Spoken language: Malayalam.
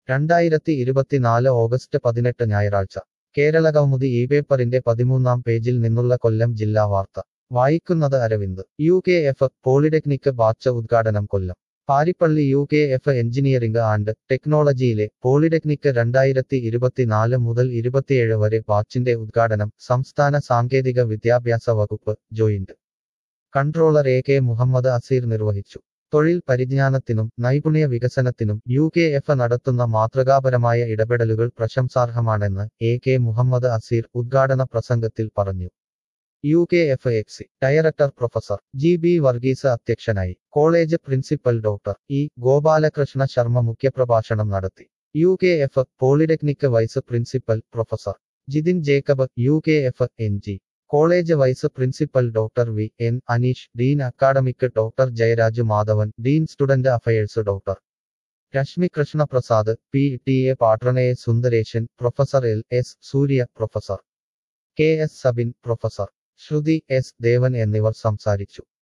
രണ്ടായിരത്തി ഇരുപത്തിനാല് ഓഗസ്റ്റ് പതിനെട്ട് ഞായറാഴ്ച കേരളകൗമുദി ഈ പേപ്പറിന്റെ പതിമൂന്നാം പേജിൽ നിന്നുള്ള കൊല്ലം ജില്ലാ വാർത്ത വായിക്കുന്നത് Aravind U K F polytechnic batch ഉദ്ഘാടനം Kollam Paripally U K F engineering and ടെക്നോളജിയിലെ പോളിടെക്നിക് രണ്ടായിരത്തി ഇരുപത്തിനാല് മുതൽ ഇരുപത്തിയേഴ് വരെ ബാച്ചിന്റെ ഉദ്ഘാടനം സംസ്ഥാന സാങ്കേതിക വിദ്യാഭ്യാസ വകുപ്പ് joint controller A K Muhammad Azeer നിർവഹിച്ചു തൊഴിൽ പരിജ്ഞാനത്തിനും നൈപുണ്യ വികസനത്തിനും യു കെ എഫ് നടത്തുന്ന മാതൃകാപരമായ ഇടപെടലുകൾ പ്രശംസാർഹമാണെന്ന് എ കെ മുഹമ്മദ് അസീർ ഉദ്ഘാടന പ്രസംഗത്തിൽ പറഞ്ഞു U K F exec director professor G B Varghese അധ്യക്ഷനായി college principal doctor E Gopalakrishna Sharma മുഖ്യപ്രഭാഷണം നടത്തി U K F polytechnic vice principal professor Jithin Jacob U K F N G college vice principal doctor V N Aneesh dean academic doctor Jayaraj Madhavan dean student affairs doctor Reshmi Krishna Prasad P T A പാട്രണയെ Sundaresan professor L S Surya professor K S Sabin professor Shruthi S Devan എന്നിവർ സംസാരിച്ചു